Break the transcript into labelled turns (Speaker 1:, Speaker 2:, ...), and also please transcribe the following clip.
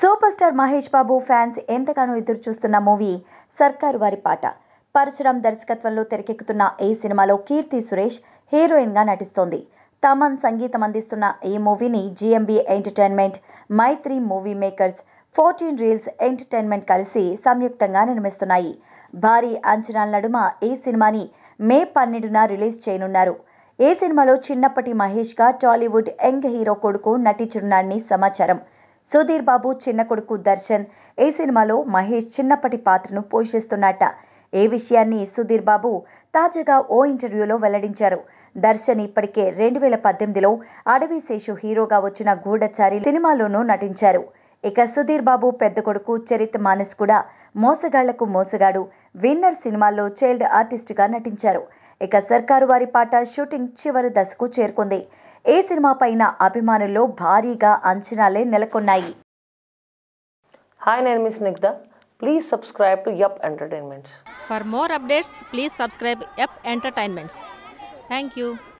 Speaker 1: Super star Mahesh Babu fans ఎంతగానో ఎదురు చూస్తున్న మూవీ సర్కారు వారి పాట పరశురాం దర్శకత్వంలో తెరకెక్కుతున్న ఈ సినిమాలో కీర్తి సురేష్ హీరోయిన్ గా నటిస్తోంది తమన్ సంగీతం అందిస్తున్న ఈ మూవీని GMB entertainment Mythri movie makers fourteen reels entertainment కలిసి సంయుక్తంగా నిర్మిస్తున్నాయి భారీ అంచనాల నడుమ ఈ సినిమాని మే పన్నెండున రిలీజ్ చేయనున్నారు ఈ సినిమాలో చిన్నప్పటి మహేష్ గా టాలీవుడ్ యంగ్ హీరో కొడుకు నటించనున్నాడని సమాచారం సుధీర్ బాబు చిన్న కొడుకు దర్శన్ ఈ సినిమాలో మహేష్ చిన్నప్పటి పాత్రను పోషిస్తున్నట్ట ఈ విషయాన్ని సుధీర్ బాబు తాజాగా ఓ ఇంటర్వ్యూలో వెల్లడించారు దర్శన్ ఇప్పటికే రెండు వేల పద్దెనిమిదిలో అడవి శేషు హీరోగా వచ్చిన గూఢచారి సినిమాలోనూ నటించారు ఇక సుధీర్ బాబు పెద్ద కొడుకు చరిత్ మానస్ కూడా మోసగాళ్లకు మోసగాడు విన్నర్ సినిమాల్లో చైల్డ్ ఆర్టిస్ట్ గా నటించారు ఇక సర్కారు వారి పాట షూటింగ్ చివరి దశకు చేరుకుంది ఈ సినిమా పైన అభిమానుల్లో భారీగా అంచనాలే నెలకొన్నాయి
Speaker 2: హాయ్ నేను miss Nigdha please subscribe to యప్ entertainments
Speaker 3: For more updates, please subscribe Up Entertainments. Thank you.